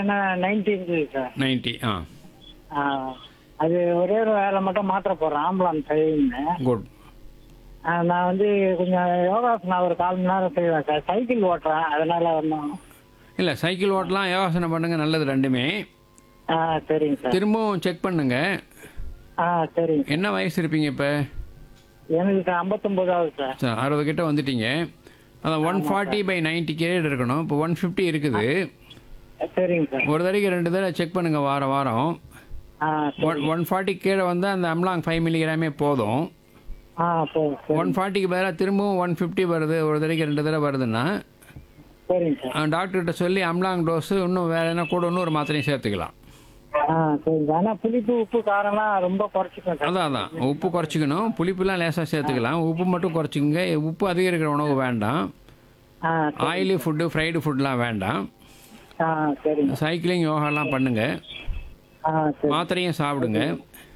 என்ன நைன்டி இருந்தது sir ninety ஆ ஆ, அது ஒரே ஒரு வேலை மட்டும் மாத்திரை போடுறேன் ஆம்புலன்ஸ் செய்யுன்னு குட் நான் வந்து கொஞ்சம் யோகாசனம் ஒரு கால் மணி நேரம் செய்வேன் சார் சைக்கிள் ஓட்டுறேன் அதனால ஒன்றும் இல்லை சைக்கிள் ஓட்டலாம் யோகாசனம் பண்ணுங்க நல்லது ரெண்டுமே ஆ சரிங்க சார் திரும்பவும் செக் பண்ணுங்க ஆ சரிங்க என்ன வயசு இருப்பீங்க இப்போ எனக்கு ஐம்பத்தொம்போதாவது சார் சார் அறுபது கிட்ட வந்துட்டீங்க அதான் ஒன் ஃபார்ட்டி பை நைன்ட்டி கேட் இருக்கணும் இப்போ ஒன் ஃபிஃப்டி இருக்குது சரிங்க சார் ஒரு தடவைக்கு ரெண்டு தடவை செக் பண்ணுங்க வாரம் வாரம் ஆ ஒன் ஒன் ஃபார்ட்டி கீழே வந்து அந்த அம்லாங் ஃபைவ் மில்லிகிராமே போதும் ஆ சரி சரி ஒன் ஃபார்ட்டிக்கு பதிலாக திரும்பவும் ஒன் ஃபிஃப்டி வருது ஒரு தடவைக்கு ரெண்டு தடவை வருதுன்னா சரிங்க சார் அஹ், டாக்டர்கிட்ட சொல்லி அம்லாங் டோஸு இன்னும் வேறு என்ன கூட இன்னும் ஒரு மாத்திரையும் சேர்த்துக்கலாம் ஆ சரிங்க சார் ஆனால் புளிப்பு உப்பு காரம்லாம் ரொம்ப குறைச்சிக்கணும் சார் அதான் அதான் உப்பு குறைச்சிக்கணும் புளிப்புலாம் லேசாக சேர்த்துக்கலாம் உப்பு மட்டும் குறைச்சிக்கங்க உப்பு அதிகம் இருக்கிற உணவு வேண்டாம் ஆ ஆயிலி ஃபுட்டு ஃப்ரைடு ஃபுட்லாம் வேண்டாம் ஆ சரிங்க சைக்கிளிங் யோகாலாம் பண்ணுங்கள் ஆ சரி மாத்திரையும் சாப்பிடுங்க